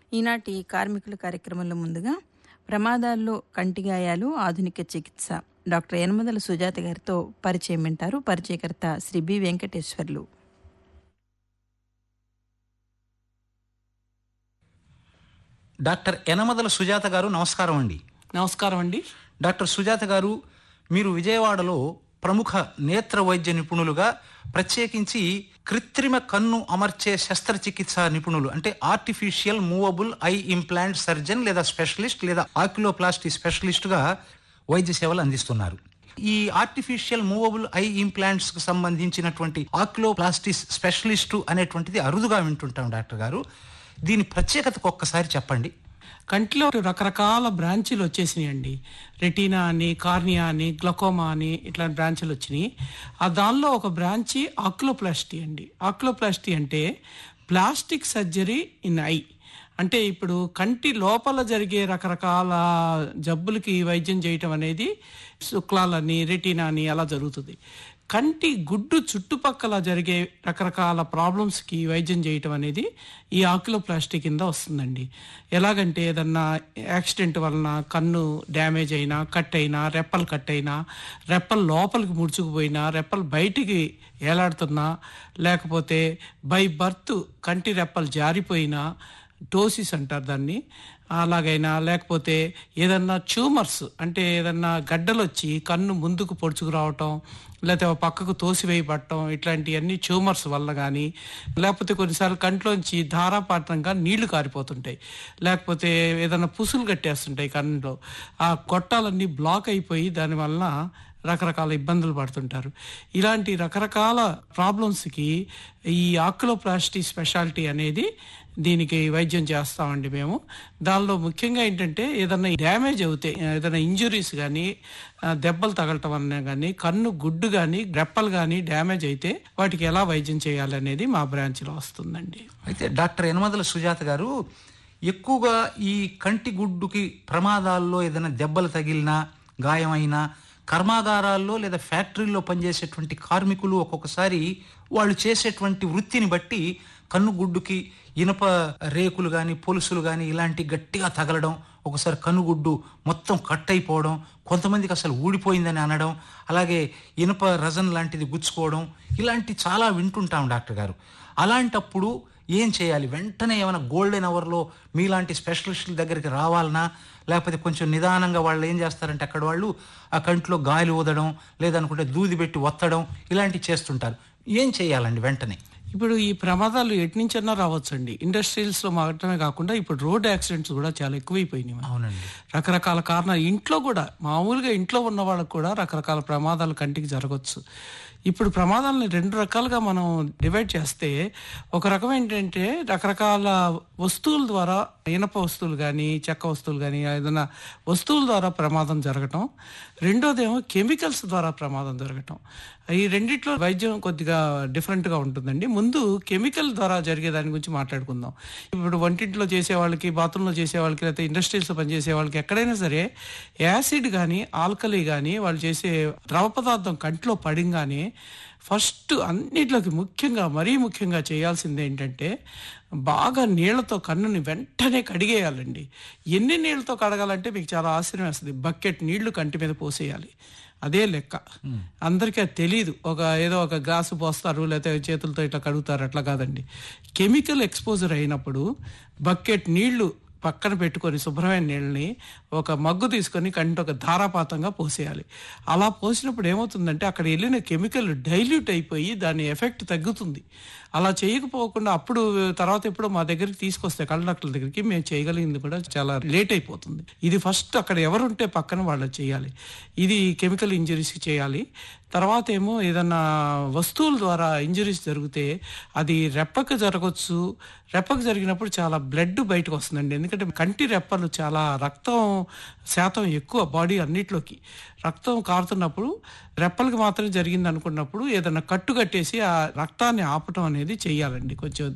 ఈనాటి కార్మికుల కార్యక్రమంలో ముందుగా ప్రమాదాల్లో కంటి గాయాలు ఆధునిక చికిత్స డాక్టర్ యనమదల సుజాత గారితో పరిచయం వింటారు పరిచయకర్త శ్రీ బి వెంకటేశ్వర్లు డాక్టర్ యనమదల సుజాత గారు నమస్కారం అండి నమస్కారం అండి డాక్టర్ సుజాత గారు మీరు విజయవాడలో ప్రముఖ నేత్ర వైద్య నిపుణులుగా ప్రత్యేకించి కృత్రిమ కన్ను అమర్చే శస్త్రచికిత్స నిపుణులు అంటే artificial movable eye implant surgeon లేదా స్పెషలిస్ట్ లేదా ఆక్యులోప్లాస్టీ స్పెషలిస్ట్గా వైద్య సేవలు అందిస్తున్నారు ఈ ఆర్టిఫిషియల్ మూవబుల్ ఐ ఇంప్లాంట్స్ కు సంబంధించినటువంటి ఆక్యులోప్లాస్టిస్ స్పెషలిస్టు అనేటువంటిది అరుదుగా వింటుంటాం డాక్టర్ గారు దీని ప్రత్యేకతకు ఒక్కసారి చెప్పండి కంటిలో రకరకాల బ్రాంచీలు వచ్చేసినాయి అండి రెటీనా అని కార్నియా అని గ్లకోమా అని ఇట్లాంటి బ్రాంచ్లు వచ్చినాయి ఆ దానిలో ఒక బ్రాంచి ఆక్లోప్లాస్టీ అండి ఆక్లోప్లాస్టీ అంటే ప్లాస్టిక్ సర్జరీ ఇన్ ఐ అంటే ఇప్పుడు కంటి లోపల జరిగే రకరకాల జబ్బులకి వైద్యం చేయటం అనేది శుక్లాలని రెటీనా అని అలా జరుగుతుంది కంటి గుడ్డు చుట్టుపక్కల జరిగే రకరకాల ప్రాబ్లమ్స్కి వైద్యం చేయటం అనేది ఈ ఆక్యులోప్లాస్టీ కింద వస్తుందండి ఎలాగంటే ఏదన్నా యాక్సిడెంట్ వలన కన్ను డ్యామేజ్ అయినా కట్ అయినా రెప్పలు కట్ అయినా రెప్పలు లోపలికి ముడుచుకుపోయినా రెప్పలు బయటికి ఏలాడుతున్నా లేకపోతే బై బర్త్ కంటి రెప్పలు జారిపోయినా టోసిస్ అంటారు దాన్ని అలాగైనా లేకపోతే ఏదన్నా ట్యూమర్స్ అంటే ఏదన్నా గడ్డలు వచ్చి కన్ను ముందుకు పొడుచుకు రావటం లేకపోతే పక్కకు తోసివేయబడటం ఇట్లాంటివన్నీ ట్యూమర్స్ వల్ల కానీ లేకపోతే కొన్నిసార్లు కంట్లోంచి ధారాపాతంగా నీళ్లు కారిపోతుంటాయి లేకపోతే ఏదైనా పుసులు కట్టేస్తుంటాయి కన్నులో ఆ గొట్టాలన్నీ బ్లాక్ అయిపోయి దానివల్ల రకరకాల ఇబ్బందులు పడుతుంటారు ఇలాంటి రకరకాల ప్రాబ్లమ్స్కి ఈ ఆక్యులోప్లాస్టీ స్పెషాలిటీ అనేది దీనికి వైద్యం చేస్తామండి మేము దానిలో ముఖ్యంగా ఏంటంటే ఏదైనా డ్యామేజ్ అవుతే ఏదైనా ఇంజురీస్ కానీ దెబ్బలు తగలటం వలన కానీ కన్ను గుడ్డు కానీ రెప్పలు కానీ డ్యామేజ్ అయితే వాటికి ఎలా వైద్యం చేయాలనేది మా బ్రాంచ్లో వస్తుందండి అయితే డాక్టర్ యనమదల సుజాత గారు ఎక్కువగా ఈ కంటి గుడ్డుకి ప్రమాదాల్లో ఏదైనా దెబ్బలు తగిలినా గాయమైనా కర్మాగారాల్లో లేదా ఫ్యాక్టరీల్లో పనిచేసేటువంటి కార్మికులు ఒక్కొక్కసారి వాళ్ళు చేసేటువంటి వృత్తిని బట్టి కన్ను గుడ్డుకి ఇనుప రేకులు కానీ పొలుసులు కానీ ఇలాంటి గట్టిగా తగలడం ఒకసారి కనుగుడ్డు మొత్తం కట్ అయిపోవడం కొంతమందికి అసలు ఊడిపోయిందని అనడం అలాగే ఇనుప రజన్ లాంటిది గుచ్చుకోవడం ఇలాంటి చాలా వింటుంటాం డాక్టర్ గారు అలాంటప్పుడు ఏం చేయాలి వెంటనే ఏమైనా గోల్డెన్ అవర్లో మీలాంటి స్పెషలిస్టుల దగ్గరికి రావాలనా లేకపోతే కొంచెం నిదానంగా వాళ్ళు ఏం చేస్తారంటే అక్కడ వాళ్ళు ఆ కంట్లో గాలి ఊదడం లేదనుకుంటే దూది పెట్టి ఒత్తడం ఇలాంటివి చేస్తుంటారు ఏం చేయాలండి వెంటనే ఇప్పుడు ఈ ప్రమాదాలు ఎటు నుంచన్నా రావచ్చండి ఇండస్ట్రియల్స్ లో మాత్రమే కాకుండా ఇప్పుడు రోడ్ యాక్సిడెంట్స్ కూడా చాలా ఎక్కువైపోయినాయి మనకి. అవునండి రకరకాల కారణాలు ఇంట్లో కూడా మామూలుగా ఇంట్లో ఉన్న వాళ్ళకు కూడా రకరకాల ప్రమాదాలు కంటికి జరగచ్చు ఇప్పుడు ప్రమాదాలని రెండు రకాలుగా మనం డివైడ్ చేస్తే ఒక రకం ఏంటంటే రకరకాల వస్తువుల ద్వారా ఇనప వస్తువులు కానీ చెక్క వస్తువులు కానీ ఏదైనా వస్తువుల ద్వారా ప్రమాదం జరగటం రెండోదేమో కెమికల్స్ ద్వారా ప్రమాదం జరగటం ఈ రెండిట్లో వైద్యం కొద్దిగా డిఫరెంట్గా ఉంటుందండి ముందు కెమికల్ ద్వారా జరిగే దాని గురించి మాట్లాడుకుందాం ఇప్పుడు వంటింట్లో చేసే వాళ్ళకి బాత్రూంలో చేసే వాళ్ళకి లేకపోతే ఇండస్ట్రీస్లో పనిచేసే వాళ్ళకి ఎక్కడైనా సరే యాసిడ్ కానీ ఆల్కలీ కానీ వాళ్ళు చేసే ద్రవ పదార్థం కంట్లో పడింగానే ఫస్ట్ అన్నిట్లోకి ముఖ్యంగా మరీ ముఖ్యంగా చేయాల్సింది ఏంటంటే బాగా నీళ్లతో కన్నుని వెంటనే కడిగేయాలండి ఎన్ని నీళ్ళతో కడగాలంటే మీకు చాలా ఆశ్చర్యం వేస్తుంది బకెట్ నీళ్లు కంటి మీద పోసేయాలి అదే లెక్క అందరికీ అది తెలియదు ఒక ఏదో ఒక గ్లాసు పోస్తారు లేకపోతే చేతులతో ఇట్లా కడుగుతారు అట్లా కాదండి కెమికల్ ఎక్స్పోజర్ అయినప్పుడు బకెట్ నీళ్లు పక్కన పెట్టుకొని శుభ్రమైన నీళ్ళని ఒక మగ్గు తీసుకొని కంటి ఒక ధారాపాతంగా పోసేయాలి అలా పోసినప్పుడు ఏమవుతుందంటే అక్కడ వెళ్ళిన కెమికల్ డైల్యూట్ అయిపోయి దాని ఎఫెక్ట్ తగ్గుతుంది అలా చేయకపోకుండా అప్పుడు తర్వాత ఎప్పుడో మా దగ్గరికి తీసుకొస్తే కళ్ళ డాక్టర్ల దగ్గరికి మేము చేయగలిగింది కూడా చాలా లేట్ అయిపోతుంది ఇది ఫస్ట్ అక్కడ ఎవరుంటే పక్కన వాళ్ళు చేయాలి ఇది కెమికల్ ఇంజరీస్కి చేయాలి తర్వాత ఏమో ఏదన్నా వస్తువుల ద్వారా ఇంజరీస్ జరిగితే అది రెప్పకు జరగచ్చు రెప్పకు జరిగినప్పుడు చాలా బ్లడ్ బయటకు వస్తుందండి ఎందుకంటే కంటి రెప్పలు చాలా రక్తం శాతం ఎక్కువ బాడీ అన్నిట్లోకి రక్తం కారుతున్నప్పుడు రెప్పలకి మాత్రం జరిగింది అనుకున్నప్పుడు ఏదైనా కట్టు కట్టేసి ఆ రక్తాన్ని ఆపటం అనేది చేయాలండి కొంచెం